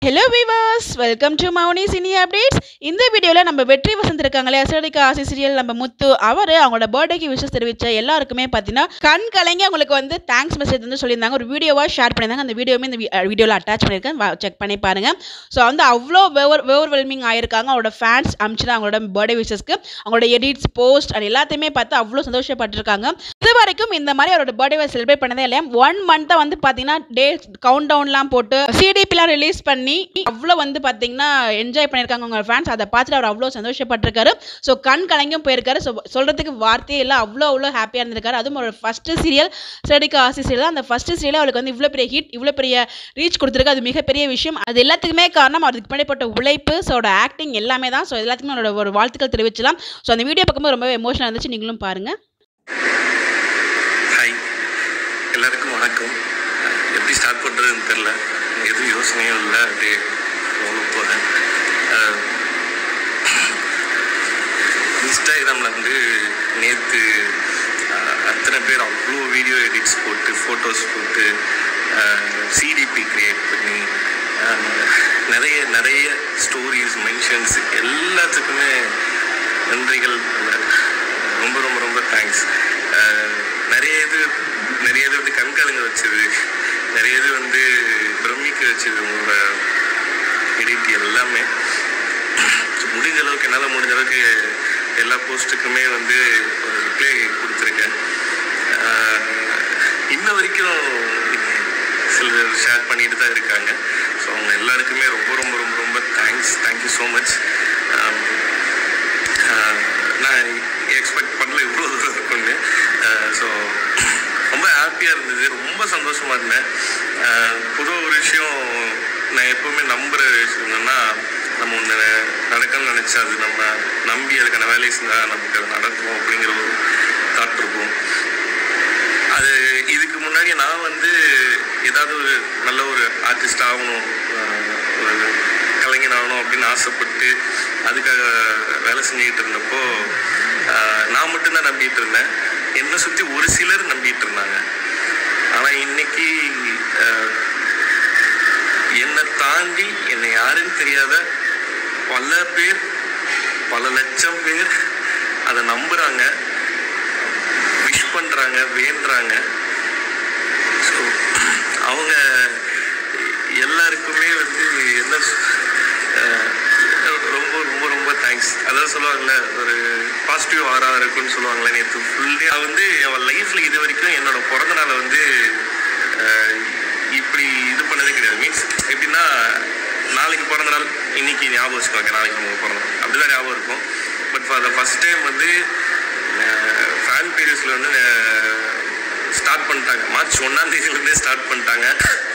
hello viewers welcome to Mouni cine updates இந்த வீடியோவில் நம்ம வெற்றி வசந்த் இருக்காங்களே அசடிக்க ஆசி சீரியல் நம்ம முத்து அவர் அவங்களோட பர்த்டேக்கு விஷஸ் தெரிவித்த எல்லாருக்குமே பார்த்தீங்கன்னா கண் கலங்கி அவங்களுக்கு வந்து தேங்க்ஸ் மெசேஜ் வந்து சொல்லியிருந்தாங்க ஒரு வீடியோவாக ஷேர் பண்ணியிருந்தாங்க அந்த வீடியோவுமே இந்த வீடியோவில் அட்டாச் பண்ணியிருக்கேன் செக் பண்ணி பாருங்க ஸோ வந்து அவ்வளோ வெவர் வெவர்வெல்மிங் ஆயிருக்காங்க அவங்களோட ஃபேன்ஸ் அமிச்சு அவங்களோட பர்த்டே விஷஸ்க்கு அவங்களோட எடிட்ஸ் போஸ்ட் அது எல்லாத்தையுமே பார்த்து அவ்வளோ சந்தோஷப்பட்டிருக்காங்க இது வரைக்கும் இந்த மாதிரி அவரோட பர்த்டேவை செலிப்ரேட் பண்ணதே இல்லையா ஒன் மந்த்தை வந்து பார்த்தீங்கன்னா டே கவுண்ட் டவுன்லாம் போட்டு சிடிபிலாம் ரிலீஸ் பண்ணி அவ்வளோ வந்து பார்த்தீங்கன்னா என்ஜாய் பண்ணியிருக்காங்க உங்க ஃபேன்ஸ் அதை பார்த்துட்டு அவர் அவ்வளோ சந்தோஷப்பட்டிருக்காரு ஸோ கண் கலங்கியும் போயிருக்காரு ஸோ சொல்கிறதுக்கு வார்த்தையே இல்லை அவ்வளோ அவ்வளோ ஹாப்பியாக இருந்திருக்காரு அதுவும் ஒரு ஃபஸ்ட்டு சீரியல் ஸ்டடிக்கு ஆசி சீரியல் அந்த ஃபஸ்ட்டு சீரியல் அவருக்கு வந்து இவ்வளோ பெரிய ஹிட் இவ்வளோ பெரிய ரீச் கொடுத்துருக்கு அது மிகப்பெரிய விஷயம் அது எல்லாத்துக்குமே காரணம் அவருக்கு பின்னாடிப்பட்ட உழைப்பு ஸோ அவரோட ஆக்டிங் எல்லாமே தான் ஸோ எல்லாத்துக்குமே அவரோட ஒரு வாழ்த்துக்கள் தெரிவிச்சலாம் ஸோ அந்த வீடியோ பார்க்கும்போது ரொம்பவே எமோஷனாக இருந்துச்சு நீங்களும் பாருங்கள் ஹாய் எல்லாருக்கும் வணக்கம் எப்படி ஸ்டார்ட் பண்ணுறதுன்னு தெரில எதுவும் யோசனையும் இல்லை அப்படியே போக போகிறேன் இன்ஸ்டாகிராமில் வந்து நேற்று அத்தனை பேர் அவ்வளோ வீடியோ எடிட்ஸ் போட்டு ஃபோட்டோஸ் போட்டு சிடிபி க்ரியேட் பண்ணி அஹ், நிறைய நிறைய ஸ்டோரிஸ் மென்ஷன்ஸ் எல்லாத்துக்குமே நன்றிகள் ரொம்ப ரொம்ப ரொம்ப தேங்க்ஸ் நிறைய இது நிறைய இது வந்து கண்காலுங்க வச்சது நிறைய இது வந்து பிரமிக்க வச்சது உங்களோட எடிட் எல்லாமே முடிஞ்ச அளவுக்கு என்னால் முடிஞ்ச அளவுக்கு எல்லா போஸ்ட்டுக்குமே வந்து ஒரு ரிப்ளை கொடுத்துருக்கேன் ஆஹ் இன்ன வரைக்கும் சிலர் ஷேர் பண்ணிட்டு தான் இருக்காங்க ஸோ அவங்க எல்லாருக்குமே ரொம்ப ரொம்ப ரொம்ப ரொம்ப தேங்க்ஸ் தேங்க்யூ ஸோ மச் நான் எக்ஸ்பெக்ட் பண்ணல இவ்வளோ தூரம் இருக்கும்னு ஸோ ரொம்ப ஹாப்பியாக இருந்தது ரொம்ப சந்தோஷமாக இருந்தேன் ஆஹ் புது ஒரு விஷயம் நான் எப்பவுமே நம்புகிற விஷயம் என்னன்னா நம்ம ஒன்று நடக்கணும்னு நினச்சா அது நம்ம நம்பி அதுக்கான வேலையை செஞ்சால் நமக்கு அது நடக்கும் அப்படிங்கிற ஒரு தாட் இருக்கும் அது இதுக்கு முன்னாடி நான் வந்து ஏதாவது ஒரு நல்ல ஒரு ஆர்டிஸ்ட் ஆகணும் ஆஹ் ஒரு கலைஞன் ஆகணும் அப்படின்னு ஆசைப்பட்டு அதுக்காக வேலை செஞ்சுக்கிட்டு இருந்தப்போ ஆஹ் நான் மட்டும்தான் நம்பிட்டு இருந்தேன் என்னை சுற்றி ஒரு சிலர் நம்பிட்டு இருந்தாங்க ஆனால் இன்னைக்கு ஆஹ் என்னை தாண்டி என்னை யாருன்னு தெரியாத பல பேர் பல லட்சம் பேர் அதை நம்புகிறாங்க விஷ் பண்ணுறாங்க வேண்டுறாங்க ஸோ அவங்க எல்லாருக்குமே வந்து என்ன சொ- அஹ் ரொம்ப ரொம்ப ரொம்ப தேங்க்ஸ் அதான் சொல்லுவாங்கல்ல ஒரு பாசிட்டிவ் ஆரா இருக்குன்னு சொல்லுவாங்களே நேற்று ஃபுல்லி நான் வந்து அவன் லைஃப்பில் இது வரைக்கும் என்னோட பிறந்த நாளை வந்து அஹ், இப்படி இது பண்ணதே கிடையாது மீன்ஸ் எப்படின்னா நாளைக்கு பிறந்த நாள் இன்னைக்கு ஞாபகம் வச்சுக்கோங்க நாளைக்கு நமக்கு பிறந்த நாள் அப்படிதான் ஞாபகம் இருக்கும் but for the first time வந்து ஃபேன் பீரியட்ஸில் வந்து ஸ்டார்ட் பண்ணிட்டாங்க மார்ச் ஒன்றாம் தேதியிலேருந்தே ஸ்டார்ட் பண்ணிட்டாங்க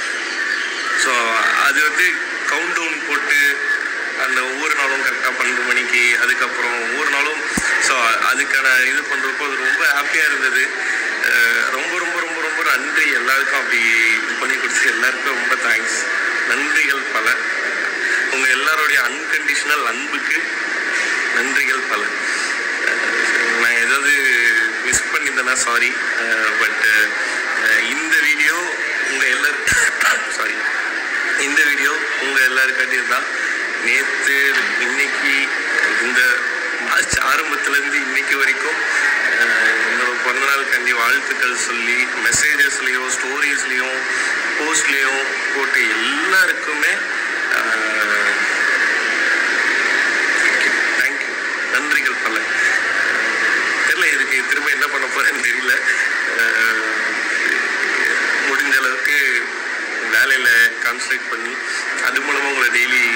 ஸோ அது வந்து கவுண்ட் டவுன் போட்டு அந்த ஒவ்வொரு நாளும் கரெக்டாக பன்னெண்டு மணிக்கு அதுக்கப்புறம் ஒவ்வொரு நாளும் ஸோ அதுக்கான இது பண்ணுறப்போ அது ரொம்ப ஹாப்பியாக இருந்தது அஹ் ரொம்ப ரொம்ப ரொம்ப ரொம்ப நன்றி எல்லாருக்கும் அப்படி இது பண்ணி கொடுத்து எல்லாருக்கும் ரொம்ப தேங்க்ஸ் நன்றிகள் பல உங்கள் எல்லாருடைய அன்கண்டிஷனல் அன்புக்கு நன்றிகள் பல அஹ் நான் ஏதாவது மிஸ் பண்ணியிருந்தேன்னா சாரி பட் இந்த வீடியோ உங்கள் எல்லாரும் சாரி இந்த வீடியோ உங்கள் எல்லாருக்காண்டியும் தான் நேற்று இன்னைக்கு இந்த மார்ச் ஆரம்பத்துலேருந்து இன்னைக்கு வரைக்கும் அஹ், என்னோட பிறந்தநாள் கண்டி வாழ்த்துக்கள் சொல்லி மெசேஜஸ்லேயும் ஸ்டோரிஸ்லேயும் போஸ்ட்லேயும் போட்டு எல்லாருக்குமே தேங்க்யூ நன்றிகள் பல தெரியல இதுக்கு திரும்ப என்ன பண்ண போறேன்னு தெரியல அஹ், முடிஞ்ச அளவுக்கு வேலையில் கான்சன்ட்ரேட் பண்ணி அது மூலமாக உங்களை டெய்லி